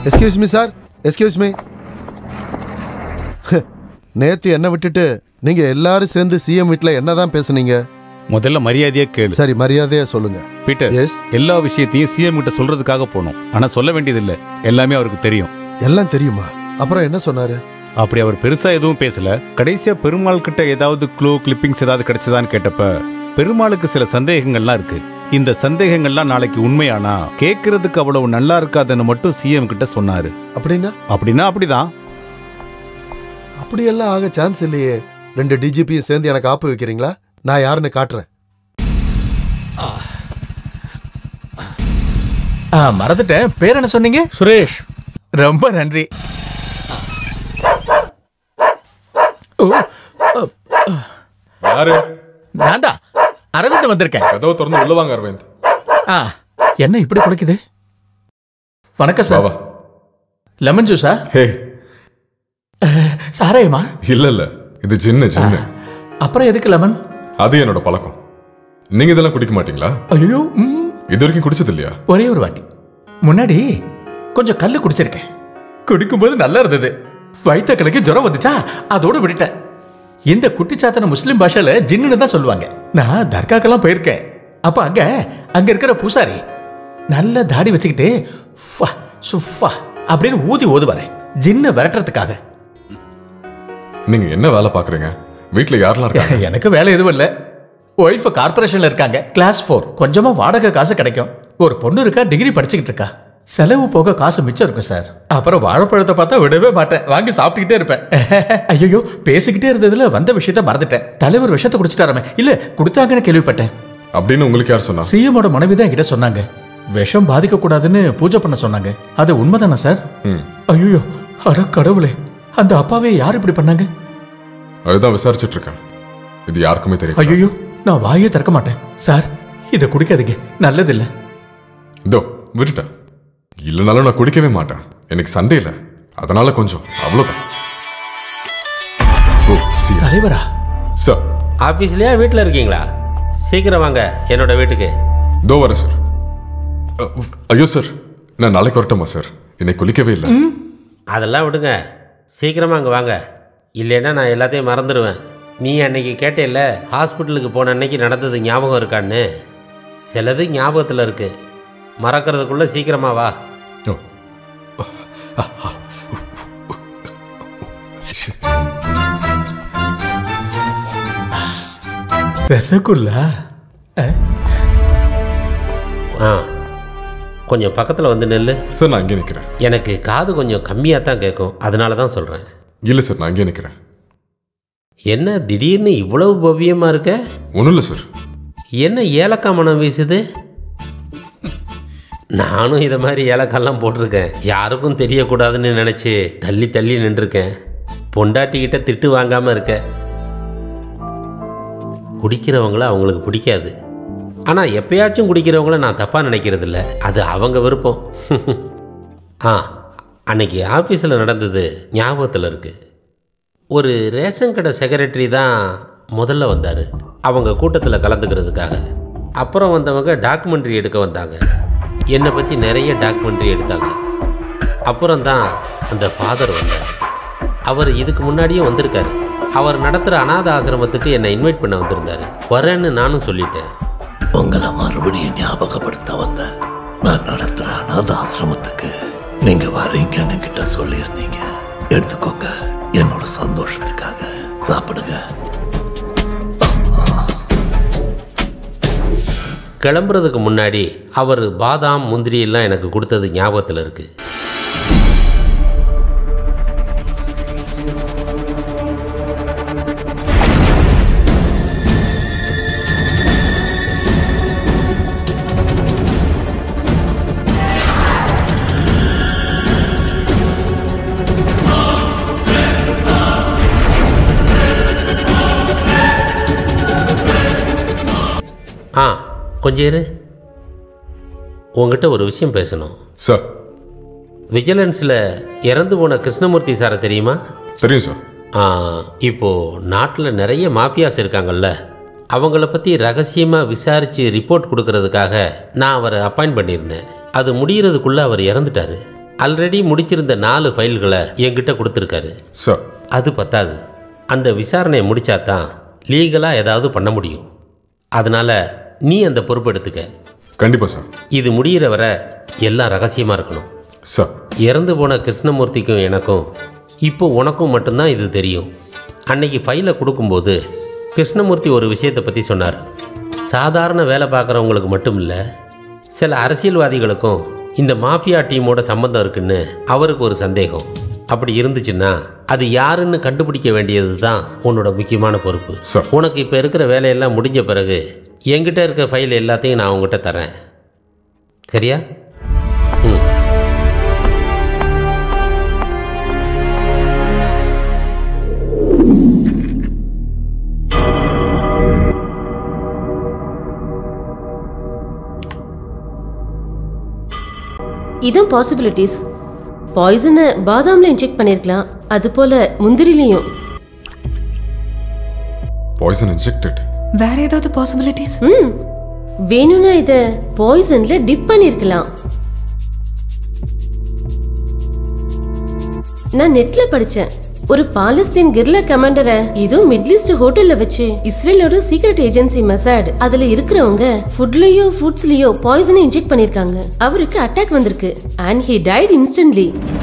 Excuse me sir excuse me நேத்து என்ன விட்டுட்டு நீங்க எல்லாரும் சேர்ந்து சிஎம் வீட்ல என்னதான் பேசுனீங்க முதல்ல மரியாதையா கேளு சரி மரியாதையா சொல்லுங்க பீட்டர் எஸ் எல்லா விஷயத்தையும் சிஎம் கிட்ட சொல்றதுக்காக போனோம் ஆனா சொல்ல வேண்டியதில்லை எல்லாமே அவருக்கு தெரியும் எல்லாம் தெரியுமா அப்புறம் என்ன சொன்னாரு அப்படி அவர் பெருசா எதுவும் பேசல கடைசியா பெருமாள் கிட்ட ஏதாவது க்ளூ கிளிப்பிங்ஸ் ஏதாவது கிடைச்சதான்னு கேட்டப்ப பெருமாளுக்கு சில சந்தேகங்கள்லாம் இருக்கு இந்த சந்தேகங்கள்லாம் நாளைக்கு உண்மையானா கேட்கறதுக்கு அவ்வளவு நல்லா இருக்காதுன்னு மட்டும் சிஎம் கிட்ட சொன்னாரு அப்படின்னா அப்படின்னா அப்படிதான் அப்படியெல்லாம் ஆக சான்ஸ் இல்லையே ரெண்டு டிஜிபியும் சேர்ந்து எனக்கு ஆப்பு வைக்கிறீங்களா நான் யாருன்னு காட்டுறேன் ஆ மறந்துட்டேன் பேர் என்ன சொன்னீங்க சுரேஷ் ரொம்ப நன்றி ஓ யாரு நான் தான் அரவிந்த் வந்திருக்கேன் கதவை திறந்து உள்ள வாங்க அரவிந்த் ஆ என்ன இப்படி குடிக்குது வணக்கம் வா சார் வா லெமன் ஜூஸா ஹே சாராயமா இல்ல இல்ல இது ஜின்னு ஜின்னு அப்புறம் எதுக்கு லெமன் அது என்னோட பழக்கம் நீங்க இதெல்லாம் குடிக்க மாட்டீங்களா ஐயோ ம், இது வரைக்கும் குடிச்சது இல்லையா ஒரே ஒரு வாட்டி முன்னாடி கொஞ்சம் கல்லு குடிச்சிருக்கேன் குடிக்கும்போது நல்லா இருந்தது வயித்த கலக்கு ஜுரம் வந்துச்சா அதோட விட்டுட்டேன் இந்த குட்டிச்சாத்தன முஸ்லிம் பாஷையில ஜின்னு தான் சொல்லுவாங்க நான் தர்காக்கெல்லாம் போயிருக்கேன் அப்ப அங்க அங்க இருக்கிற பூசாரி நல்ல தாடி வச்சுக்கிட்டு ஃபா, சுஃபா அப்படின்னு ஊதி ஓதுவாரு ஜின்ன விரட்டுறதுக்காக நீங்க என்ன வேலை பாக்குறீங்க வீட்ல யாரெல்லாம் இருக்காங்க எனக்கு வேலை எதுவும் இல்ல ஒய்ஃப் கார்பரேஷன்ல இருக்காங்க கிளாஸ் ஃபோர் கொஞ்சமா வாடகை காசு கிடைக்கும் ஒரு பொண்ணு இருக்கா டிகிரி படிச்சுக்கிட்டு இருக்கா செலவு போக காசு மிச்சம் இருக்கும் சார் அப்புறம் வாழைப்பழத்தை பார்த்தா விடவே மாட்டேன் வாங்கி சாப்பிட்டுக்கிட்டே இருப்பேன் ஐயோ பேசிக்கிட்டே இருந்ததுல வந்த விஷயத்த மறந்துட்டேன் தலைவர் விஷயத்த குடிச்சிட்டாராமே இல்ல கொடுத்தாங்கன்னு கேள்விப்பட்டேன் அப்படின்னு உங்களுக்கு யார் சொன்னா சிஎமோட மனைவி தான் என்கிட்ட சொன்னாங்க விஷம் பாதிக்க கூடாதுன்னு பூஜை பண்ண சொன்னாங்க அது உண்மைதானா சார் ம் ஐயோ அட கடவுளே அந்த அப்பாவே யார் இப்படி பண்ணாங்க அதுதான் விசாரிச்சுட்டு இருக்கேன் இது யாருக்குமே தெரியும் ஐயோ நான் வாயே திறக்க மாட்டேன் சார் இதை குடிக்காதீங்க நல்லதில்ல இதோ விட்டுட்டேன் இல்லைனாலும் நான் குடிக்கவே மாட்டேன் எனக்கு சண்டே இல்லை அதனால கொஞ்சம் அவ்வளவுதான் ஓ சி தலைவரா சார் ஆஃபீஸ்லயா வீட்டில் இருக்கீங்களா சீக்கிரம் வாங்க என்னோட வீட்டுக்கு தோ வரேன் சார் அ, உஃப், ஐயோ சார் நான் நாளைக்கு வரட்டுமா சார் இன்னைக்கு குளிக்கவே இல்லை அதெல்லாம் விடுங்க சீக்கிரமாக அங்கே வாங்க இல்லைன்னா நான் எல்லாத்தையும் மறந்துடுவேன் நீ அன்னைக்கு கேட்டேல்ல ஹாஸ்பிட்டலுக்கு போன அன்னைக்கு நடந்தது ஞாபகம் இருக்கான்னு சிலது ஞாபகத்தில் இருக்கு மறக்கிறதுக்குள்ளே சீக்கிரமா வா ஓ ரசகுல்லா அஹ், ஆ கொஞ்சம் பக்கத்தில் வந்து நெல்லு சார் நான் இங்கே நிற்கிறேன் எனக்கு காது கொஞ்சம் கம்மியாக தான் கேட்கும் அதனால தான் சொல்கிறேன் இல்லை சார் நான் இங்கே நிற்கிறேன் என்ன திடீர்னு இவ்வளவு பவ்யமாக இருக்க ஒன்றும் இல்லை சார் என்ன ஏலக்காய் மனம் வீசுது நானும் இதை மாதிரி ஏலக்காய்லாம் போட்டிருக்கேன் யாருக்கும் தெரியக்கூடாதுன்னு நினச்சி தள்ளி தள்ளி நின்றுருக்கேன் பொண்டாட்டிக்கிட்ட திட்டு வாங்காமல் இருக்க குடிக்கிறவங்கள அவங்களுக்கு பிடிக்காது ஆனால் எப்பயாச்சும் குடிக்கிறவங்கள நான் தப்பாக நினைக்கிறதில்ல அது அவங்க விருப்பம் ஆ அன்னைக்கு ஆஃபீஸில் நடந்தது ஞாபகத்தில் இருக்குது ஒரு ரேஷன் கடை செக்ரட்டரி தான் முதல்ல வந்தார் அவங்க கூட்டத்தில் கலந்துக்கிறதுக்காக அப்புறம் வந்தவங்க டாக்குமெண்ட்ரி எடுக்க வந்தாங்க என்னை பற்றி நிறைய டாக்குமெண்ட்ரி எடுத்தாங்க அப்புறம் தான் அந்த ஃபாதர் வந்தார் அவர் இதுக்கு முன்னாடியும் வந்திருக்காரு அவர் நடத்துகிற அனாத ஆசிரமத்துக்கு என்னை இன்வைட் பண்ண வந்திருந்தாரு வரேன்னு நானும் சொல்லிட்டேன் உங்களை மறுபடியும் ஞாபகப்படுத்த வந்த நான் நடத்துற அனாத ஆசிரமத்துக்கு நீங்க வரீங்கன்னு கிட்ட சொல்லியிருந்தீங்க எடுத்துக்கோங்க என்னோட சந்தோஷத்துக்காக சாப்பிடுங்க கிளம்புறதுக்கு முன்னாடி அவர் பாதாம் முந்திரி எல்லாம் எனக்கு கொடுத்தது ஞாபகத்தில் இருக்கு ஆ கொஞ்சம் இரு உங்ககிட்ட ஒரு விஷயம் பேசணும் சார் விஜிலன்ஸில் இறந்து போன கிருஷ்ணமூர்த்தி சாரை தெரியுமா தெரியும் சார் ஆ, இப்போ நாட்டில் நிறைய மாஃபியாஸ் இருக்காங்கல்ல அவங்கள பற்றி ரகசியமாக விசாரித்து ரிப்போர்ட் கொடுக்கறதுக்காக நான் அவரை அப்பாயிண்ட் பண்ணியிருந்தேன் அது முடியறதுக்குள்ளே அவர் இறந்துட்டாரு ஆல்ரெடி முடிச்சிருந்த நாலு ஃபைல்களை என்கிட்ட கொடுத்துருக்காரு சார் அது பத்தாது அந்த விசாரணையை முடிச்சா தான் லீகலாக ஏதாவது பண்ண முடியும் அதனால் நீ அந்த பொறுப்பெடுத்துக்க கண்டிப்பாக சார் இது முடியிற வரை எல்லாம் ரகசியமாக இருக்கணும் சார் இறந்து போன கிருஷ்ணமூர்த்திக்கும் எனக்கும் இப்போ உனக்கும் மட்டும்தான் இது தெரியும் அன்னைக்கு ஃபைலை கொடுக்கும்போது கிருஷ்ணமூர்த்தி ஒரு விஷயத்தை பற்றி சொன்னார் சாதாரண வேலை பார்க்குறவங்களுக்கு மட்டும் இல்லை சில அரசியல்வாதிகளுக்கும் இந்த மாஃபியா டீமோட சம்பந்தம் இருக்குன்னு அவருக்கு ஒரு சந்தேகம் அப்படி இருந்துச்சுன்னா அது யாருன்னு கண்டுபிடிக்க வேண்டியது தான் உன்னோட முக்கியமான பொறுப்பு சார். உனக்கு இப்போ இருக்கிற வேலையெல்லாம் முடிஞ்ச பிறகு என்கிட்ட இருக்க ஃபைல் எல்லாத்தையும் நான் உங்ககிட்ட தரேன் சரியா ம் இதுவும் பாசிபிலிட்டிஸ் பாய்சனை பாதாம்ல இன்ஜெக்ட் பண்ணிருக்கலாம் அது போல முந்திரிலையும் பாய்சன் இன்ஜெக்டட் வேற ஏதாவது பாசிபிலிட்டிஸ் ம் வேணும்னா இத பாய்சன்ல டிப் பண்ணிருக்கலாம் நான் நெட்ல படிச்சேன் ஒரு பாலஸ்தீன் கிர்லா கமாண்டரை ஏதோ மிடில் ஈஸ்ட் ஹோட்டல்ல வச்சு இஸ்ரேலோட சீக்ரெட் ஏஜென்சி மசாட் அதுல இருக்கிறவங்க ஃபுட்லயோ ஃபுட்ஸ்லயோ பாய்சனை இன்ஜெக்ட் பண்ணிருக்காங்க அவருக்கு அட்டாக் வந்திருக்கு and he died instantly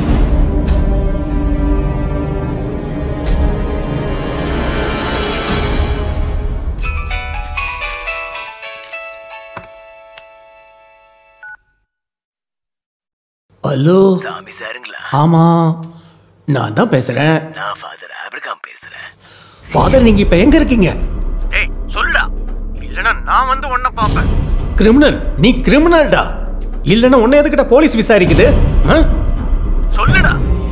hello சாமி சாருங்களா ஆமா நான் தான் பேசுறேன் நான் ஃபாதர் ஆபிரகாம் பேசுறேன் ஃபாதர் நீங்க இப்ப எங்க இருக்கீங்க ஏய் சொல்லுடா இல்லனா நான் வந்து உன்னை பாப்பேன் கிரிமினல் நீ கிரிமினல்டா இல்லைன்னா உன்னை எதுக்கிட்ட போலீஸ் விசாரிக்குது ஆ? சொல்லுடா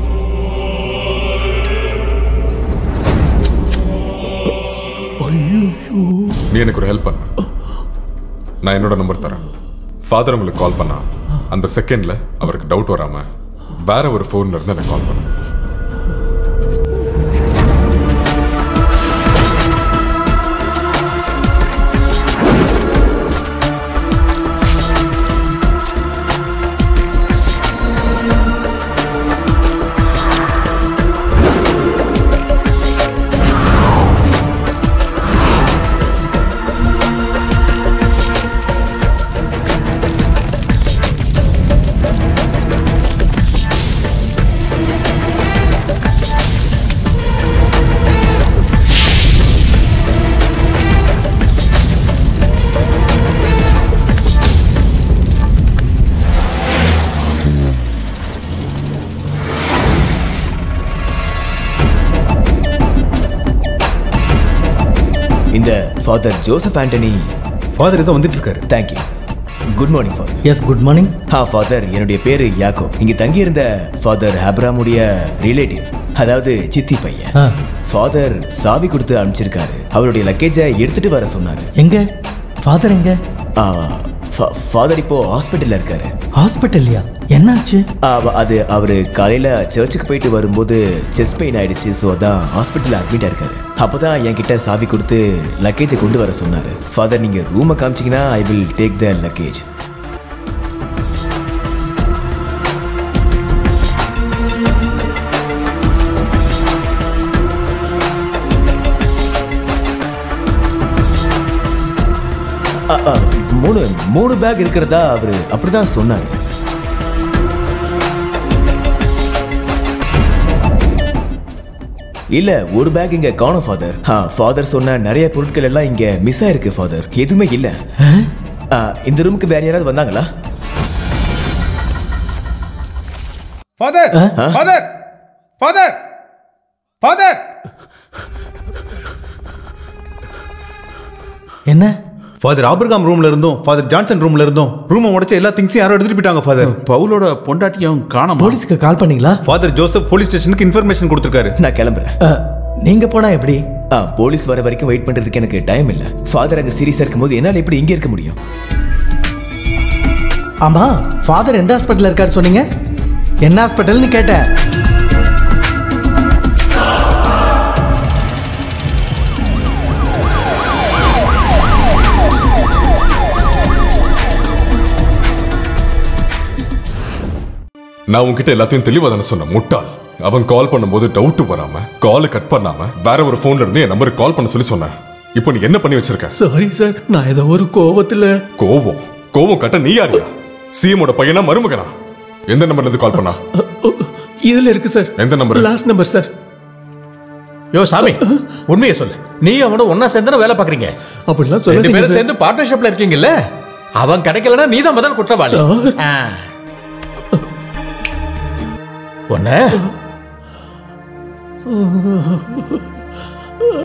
நீ எனக்கு ஒரு ஹெல்ப் பண்ண நான் என்னோட நம்பர் தரேன் ஃபாதர் உங்களுக்கு கால் பண்ணா அந்த செகண்ட்ல அவருக்கு டவுட் வராம வேற ஒரு ஃபோன்ல இருந்து எனக்கு கால் பண்ண இந்த ஃபாதர் ஜோசப் ஆண்டனி ஃபாதர் ஏதோ வந்துட்டு இருக்காரு thank you good morning father yes good morning ஹா ஃபாதர் என்னுடைய பேரு யாக்கோ இங்க தங்கியிருந்த ஃபாதர் ஆப்ராமுடைய ரிலேட்டிவ் அதாவது சித்தி பையன் ஆ. ஃபாதர் சாவி கொடுத்து அனுப்பிச்சிருக்காரு அவருடைய லக்கேஜை எடுத்துட்டு வர சொன்னாரு எங்க ஃபாதர் எங்க ஆ, ஃபா- ஃபாதர் இப்போ ஹாஸ்பிட்டல்ல இருக்காரு ஹாஸ்பிட்டல்லையா என்னாச்சு ஆ, அது அவரு காலையில சர்ச்சுக்கு போயிட்டு வரும்போது செஸ்ட் பெயின் ஆயிடுச்சு ஸோ அதான் ஹாஸ்பிட்டல் அட்மிட் இருக்காரு அப்பதான் என்கிட்ட சாவி கொடுத்து லக்கேஜை கொண்டு வர சொன்னாரு ஃபாதர் நீங்க ரூமை காமிச்சீங்கன்னா I will take the luggage uh, uh, மூணு மூணு பேக் இருக்கிறதா அவரு அப்படிதான் சொன்னாரு இல்ல ஒரு பேக் இங்க காணோம் ஃபாதர் ஃபாதர் சொன்ன நிறைய பொருட்கள் எல்லாம் இங்க மிஸ் ஆயிருக்கு ஃபாதர் எதுவுமே இல்ல ஆ, இந்த ரூமுக்கு வேற யாராவது வந்தாங்களா ஃபாதர் ஃபாதர் ஃபாதர் ஃபாதர் என்ன ஃபாதர் ஆபிரகாம் ரூம்ல இருந்தும் ஃபாதர் ஜான்சன் ரூம்ல இருந்தும் ரூமை உடைச்ச எல்லா திங்ஸையும் யாரோ எடுத்துட்டு போயிட்டாங்க ஃபாதர் பவுலோட பொண்டாட்டியும் காணோம் போலீஸ்க்கு கால் பண்ணீங்களா ஃபாதர் ஜோசப் போலீஸ் ஸ்டேஷனுக்கு இன்ஃபர்மேஷன் கொடுத்துருக்காரு நான் கிளம்புறேன் அ, நீங்க போனா எப்படி ஆ, போலீஸ் வர வரைக்கும் வெயிட் பண்றதுக்கு எனக்கு டைம் இல்ல ஃபாதர் அங்க சீரியஸா இருக்கும்போது என்னால எப்படி இங்க இருக்க முடியும் ஆமா ஃபாதர் எந்த ஹாஸ்பிட்டல்ல இருக்காரு சொன்னீங்க என்ன ஹாஸ்பிட்டல்னு கேட்டேன் நான் உன்கிட்ட எல்லாத்தையும் தெளிவா தானே சொன்னேன் முட்டாள் அவன் கால் பண்ணும்போது டவுட் வராம காலை கட் பண்ணாம வேற ஒரு போன்ல இருந்து என் நம்பருக்கு கால் பண்ண சொல்லி சொன்னேன் இப்போ நீ என்ன பண்ணி வச்சிருக்க சாரி சார் நான் ஏதோ ஒரு கோவத்துல கோவம் கோவம் கட்ட நீ யாரியா சிஎமோட பையனா மருமகனா எந்த நம்பர்ல இருந்து கால் பண்ணா இதுல இருக்கு சார் எந்த நம்பர் லாஸ்ட் நம்பர் சார் யோ சாமி உண்மையை சொல்லு நீ அவனோட ஒன்னா சேர்ந்து வேலை பாக்குறீங்க அப்படிலாம் ரெண்டு சொல்லாதீங்க பேரும் சார். சேர்ந்து பார்ட்னர்ஷிப்ல இருக்கீங்கல்ல அவன் கிடைக்கலன்னா நீ தான் முதல் குற்றவாளி சார். ஆ. ஒண்ணு